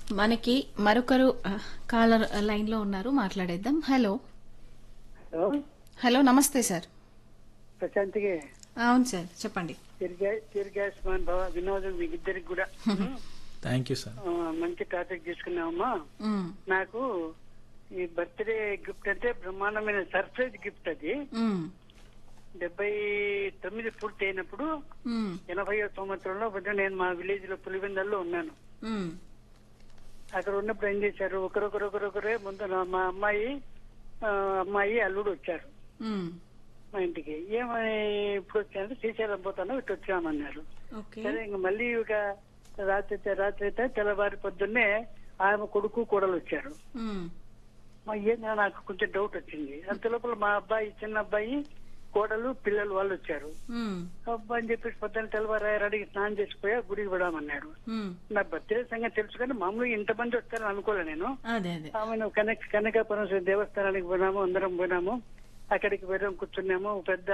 మనకి మరొకరు ఆ, కాలర్ లైన్ లో ఉన్నారు మాట్లాడేద్దాం హలో హలో హలో నమస్తే సార్ ప్రశాంత్కి అవును సార్ చెప్పండి తిరిగా తిరిగాస్మాన్ బాబా వినోదం మీకు ఇద్దరికి కూడా థ్యాంక్ యూ సార్ ఆ, మంచి టాపిక్ తీసుకున్నామమ్మా ఉమ్, నాకు ఈ బర్త్డే గిఫ్ట్ అంటే బ్రహ్మాండమైన సర్ప్రైజ్ గిఫ్ట్ అది ఉమ్, డెబ్బై తొమ్మిది పూర్తి అయినప్పుడు ఉమ్, ఎనభై సంవత్సరంలో కొంచెం నేను మా విలేజ్ లో పులివెందల్లో ఉన్నాను ఉమ్, అక్కడ ఉన్నప్పుడు ఏం చేశారు ఒకరొకరొకరొకరే ముందు నా- మా అమ్మాయి ఆ, అమ్మాయి అల్లుడు వచ్చారు ఉమ్, మా ఇంటికి ఏమని ఇప్పుడు వచ్చారంటే శ్రీశైలం పోతాను ఇటు వచ్చామన్నారు ఓకే సరే ఇంక మళ్ళీ ఇక రాత్రి అయితే రాత్రి అయితే తెల్లవారి పొద్దున్నే ఆమె కొడుకు కోడలు వచ్చారు ఉమ్, మా ఏంటో నాకు కొంచెం డౌట్ వచ్చింది అంత లోపల మా అబ్బాయి చిన్న అబ్బాయి కోడలు పిల్లలు వాళ్ళు వచ్చారు ఉమ్, అబ్బాయి అని చెప్పేసి పొద్దున్న తెల్లవారు అడిగి స్నానం చేసిపోయా గుడికి విడామన్నాడు ఉమ్, నా బర్త్డే సంగతి తెలుసు కానీ మామూలుగా ఇంతమంది వస్తారని అనుకోలే నేను అదే అదే ఆమెను కనక కనకాపురం దేవస్థానానికి పోయినాము అందరం పోయినాము అక్కడికి పోయినాం కూర్చున్నాము ఒక పెద్ద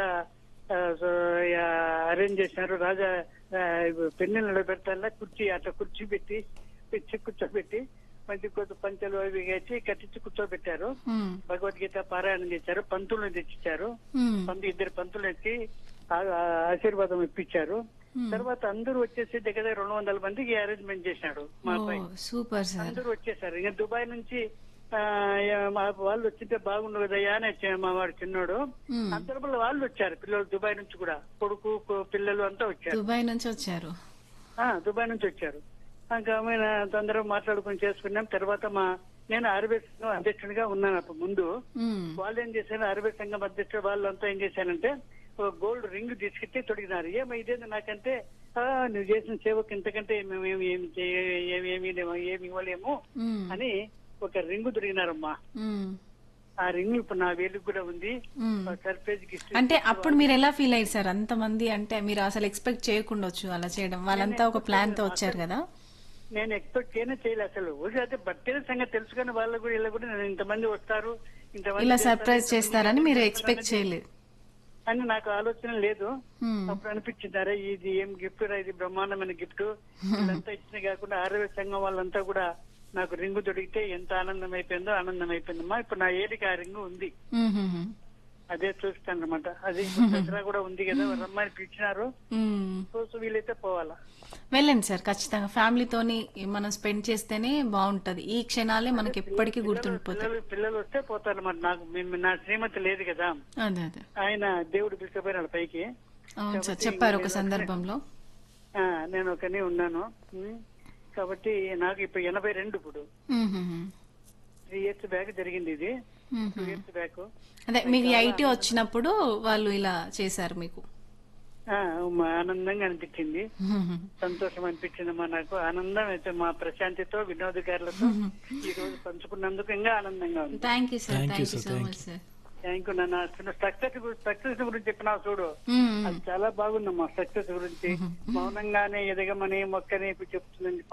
అరేంజ్ చేసినారు రాజా పెన్నెలు నిలబెడతా కుర్చీ అట్లా కుర్చీ పెట్టి పిచ్చి కూర్చోబెట్టి మంచి కొద్ది పంచలు అవి వేసి కట్టించి కూర్చోబెట్టారు ఉమ్, భగవద్గీత పారాయణం చేశారు పంతులను తెచ్చిచ్చారు ఉమ్, పంతు ఇద్దరు పంతులు ఎత్తి ఆ- ఆ ఆశీర్వాదం ఇప్పించారు ఉమ్. తర్వాత అందరూ వచ్చేసి దగ్గర దగ్గర రెండు వందల మందికి అరేంజ్మెంట్ చేసినాడు మా ఓ, అబ్బాయి సూపర్ సార్ అందరూ వచ్చేసారు ఇంకా దుబాయ్ నుంచి ఆ, మా వాళ్ళు వచ్చింటే బాగుండు కదయ్యా అని వచ్చాడు మా వాడు చిన్నోడు ఉమ్, అంతలోపల వాళ్ళు వచ్చారు పిల్లలు దుబాయ్ నుంచి కూడా కొడుకు కొ- పిల్లలు అంతా వచ్చారు దుబాయ్ నుంచి వచ్చారు ఆ, దుబాయ్ నుంచి వచ్చారు ఇంకా మేము తొందరగా మాట్లాడుకుని చేసుకున్నాం తర్వాత మా నేను అరవై సంఘం అధ్యక్షుడిగా ఉన్నాను అప్పుడు ముందు ఉమ్, వాళ్ళు ఏం చేశారు అరవై సంఘం అధ్యక్షుడు వాళ్ళంతా ఏం చేశారంటే ఒక గోల్డ్ రింగ్ తీసుకెళ్తే తొడిగినారు ఏమో ఇదేంది నాకంటే "ఆ, నువ్వు చేసిన సేవకు ఇంతకంటే మేము ఏమి ఏమి చేయ- ఏమి ఏమి లేము- ఏమి ఇవ్వలేము ఉమ్, అని ఒక రింగ్ దొరికినారమ్మా ఉమ్, ఆ రింగ్ ఇప్పుడు నా వేలుకు కూడా ఉంది ఉమ్. సర్ప్రైజ్ గిఫ్ట్ అంటే అప్పుడు మీరు ఎలా ఫీల్ అయ్యారు సార్ అంతమంది అంటే మీరు అసలు ఎక్స్పెక్ట్ చేయకుండొచ్చు అలా చేయడం వాళ్ళంతా ఒక ప్లాన్ తో వచ్చారు కదా నేను ఎక్స్పెక్ట్ చేయనే చేయలే అసలు ఊరికే అయితే బర్త్డే సంగతి తెలుసుకుని వాళ్ళు కూడా ఇలా కూడా నేను ఇంతమంది వస్తారు ఇంతమంది ఇలా చేస్తారు, సర్ప్రైజ్ ఇంతమంది చేస్తారని మీరు చేస్తారు ఎక్స్పెక్ట్ అనేది- చేయలేదు అని నాకు ఆలోచన లేదు ఉమ్, అప్పుడు అనిపించింది అరే ఇది ఏం గిఫ్ట్ రా ఇది బ్రహ్మాండమైన గిఫ్ట్ వీళ్ళంతా ఇచ్చిన కాకుండా ఆరోగ్య సంఘం వాళ్ళంతా కూడా నాకు రింగు దొరికితే ఎంత ఆనందం అయిపోయిందో ఆనందం అయిపోయిందమ్మా ఇప్పుడు నా ఏలికి ఆ రింగు ఉంది ఉమ్, ఉమ్, ఉమ్. అదే చూస్తాను అనమాట అది దసరా కూడా ఉంది కదా రమ్మని పిలిచినారు ఉమ్. చూసి వీలైతే పోవాలా వెళ్ళండి సార్ ఖచ్చితంగా ఫ్యామిలీతోని మనం స్పెండ్ చేస్తేనే బాగుంటది ఈ క్షణాలే మనకి ఎప్పటికీ గుర్తుండిపోతాయి పిల్లలు పిల్లలు వస్తే పోతారు మరి నాకు మేము- నా శ్రీమతి లేదు కదా అదే అదే ఆయన దేవుడు పిలిచిపోయినాడు పైకి అవును సార్ చెప్పారు ఒక సందర్భంలో ఆ, నేను ఒకనే ఉన్నాను ఉమ్. కాబట్టి నాకు ఇప్పుడు ఎనభై రెండు ఇప్పుడు um, um, um. Three years back జరిగింది ఇది um, two um. Years back అదే మీకు ఐటీ వచ్చినప్పుడు వాళ్ళు ఇలా చేశారు మీకు ఆనందంగా అనిపించింది ఉమ్, ఉమ్. సంతోషం అనిపించిందమ్మా నాకు ఆనందం అయితే మా ప్రశాంతితో వినోదకారులతో ఈ రోజు పంచుకున్నందుకు ఇంకా ఆనందంగా ఉంది thank you sir Thank you, thank you sir. So Thank much sir thank you నన్ను సక్సెస్ సక్సెస్ గురించి చెప్పినావు చూడు ఉమ్, ఉమ్. అది చాలా బాగుందమ్మా సక్సెస్ గురించి మౌనంగానే ఎదగమని మొక్కని చెప్తుందని